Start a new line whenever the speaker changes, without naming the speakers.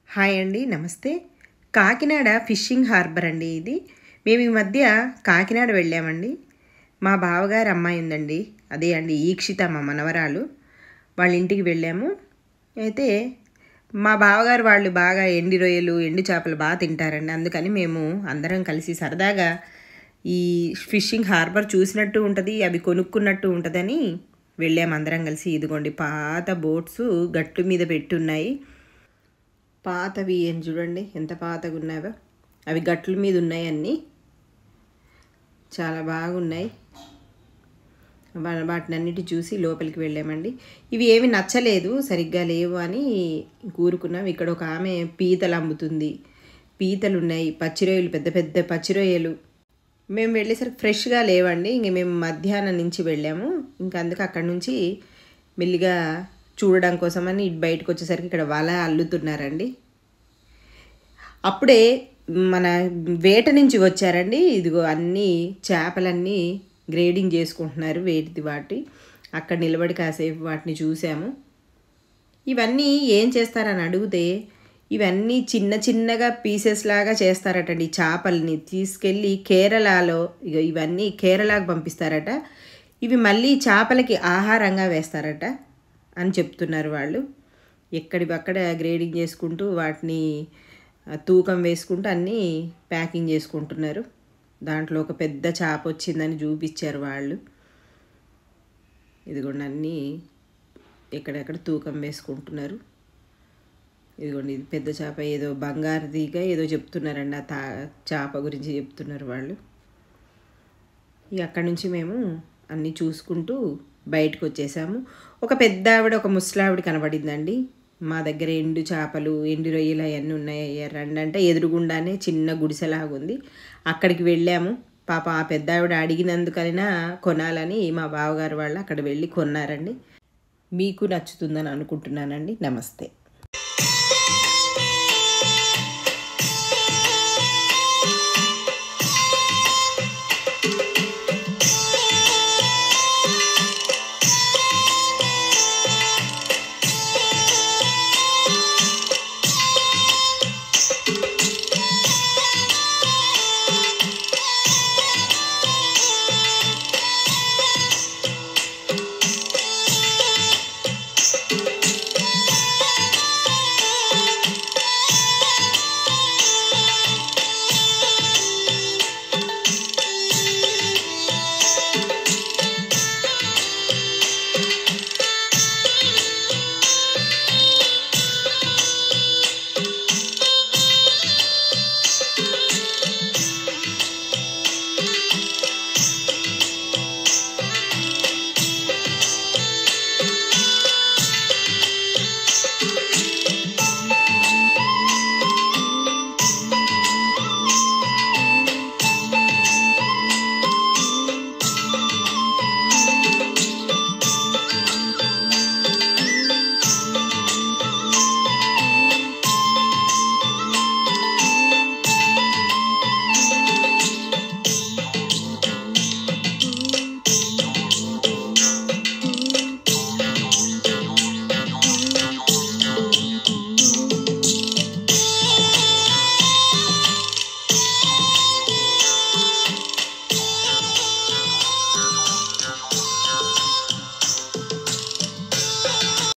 hi అండి నమస్తే Kakinada fishing harbour అండి ఇది మేము ఈ మధ్య కాకినాడ వెళ్ళామండి మా బావగారు అమ్మాయి ఉందండి అదే అండి ఈక్షిత మా మనవరాలు వాళ్ళ ఇంటికి వెళ్ళాము అయితే మా బావగారు వాళ్ళు బాగా ఎండి రొయ్యలు ఎండు చేపలు బాగా తింటారండి అందుకని మేము అందరం కలిసి సరదాగా ఈ ఫిషింగ్ హార్బర్ చూసినట్టు ఉంటుంది అవి కొనుక్కున్నట్టు ఉంటుందని వెళ్ళాము అందరం కలిసి ఇదిగోండి పాత బోట్స్ గట్టు మీద పెట్టున్నాయి పాతవి ఏం చూడండి ఎంత పాతగా ఉన్నాయో అవి గట్ల మీద ఉన్నాయి అన్నీ చాలా బాగున్నాయి వా- వాటిని అన్నిటి చూసి లోపలికి వెళ్ళామండి ఇవి ఏమి నచ్చలేదు సరిగ్గా లేవు అని కూరుకున్నాం ఇక్కడ ఒక ఆమె పీతలు అమ్ముతుంది పీతలు ఉన్నాయి పచ్చిరొయ్యలు పెద్ద పెద్ద పచ్చిరొయ్యలు మేము వెళ్ళేసరికి ఫ్రెష్గా లేవండి ఇంక మేము మధ్యాహ్నం నుంచి వెళ్ళాము ఇంకా అందుకే అక్కడ నుంచి మెల్లిగా చూడడం కోసమని ఇటు బయటకు వచ్చేసరికి ఇక్కడ వల అల్లుతున్నారండి అప్పుడే మన వేట నుంచి వచ్చారండి ఇదిగో అన్నీ చేపలన్నీ గ్రేడింగ్ చేసుకుంటున్నారు వేటిది వాటి అక్కడ నిలబడి కాసేపు వాటిని చూసాము ఇవన్నీ ఏం చేస్తారని అడిగితే ఇవన్నీ చిన్న చిన్నగా పీసెస్ లాగా చేస్తారటండి ఈ చేపల్ని తీసుకెళ్ళి కేరళలో ఇక ఇవన్నీ కేరళకు పంపిస్తారట ఇవి మళ్ళీ చేపలకి ఆహారంగా వేస్తారట అని చెప్తున్నారు వాళ్ళు ఎక్కడివి అక్కడ గ్రేడింగ్ చేసుకుంటూ వాటిని ఆ, తూకం వేసుకుంటూ అన్నీ ప్యాకింగ్ చేసుకుంటున్నారు దాంట్లో ఒక పెద్ద చేప వచ్చిందని చూపించారు వాళ్ళు ఇదిగోండి అన్నీ ఎక్కడెక్కడ తూకం వేసుకుంటున్నారు ఇదిగోండి ఇది పెద్ద చేప ఏదో బంగారుదిగా ఏదో చెప్తున్నారండి ఆ తా చేప గురించి చెప్తున్నారు వాళ్ళు ఇక అక్కడి నుంచి మేము అన్నీ చూసుకుంటూ బయటకు వచ్చేసాము ఒక పెద్ద ఆవిడ ఒక ముసలావిడ కనబడిందండి మా దగ్గర ఎండు చేపలు ఎండు రొయ్యలు అవన్నీ ఉన్నాయి రండి అంటే ఎదురుగుండానే చిన్న గుడిసెలాగుంది అక్కడికి వెళ్ళాము పాప ఆ పెద్ద ఆవిడ అడిగినందుకైనా కొనాలని మా బావగారు వాళ్ళు అక్కడ వెళ్ళి కొన్నారండి మీకు నచ్చుతుందని అనుకుంటున్నానండి నమస్తే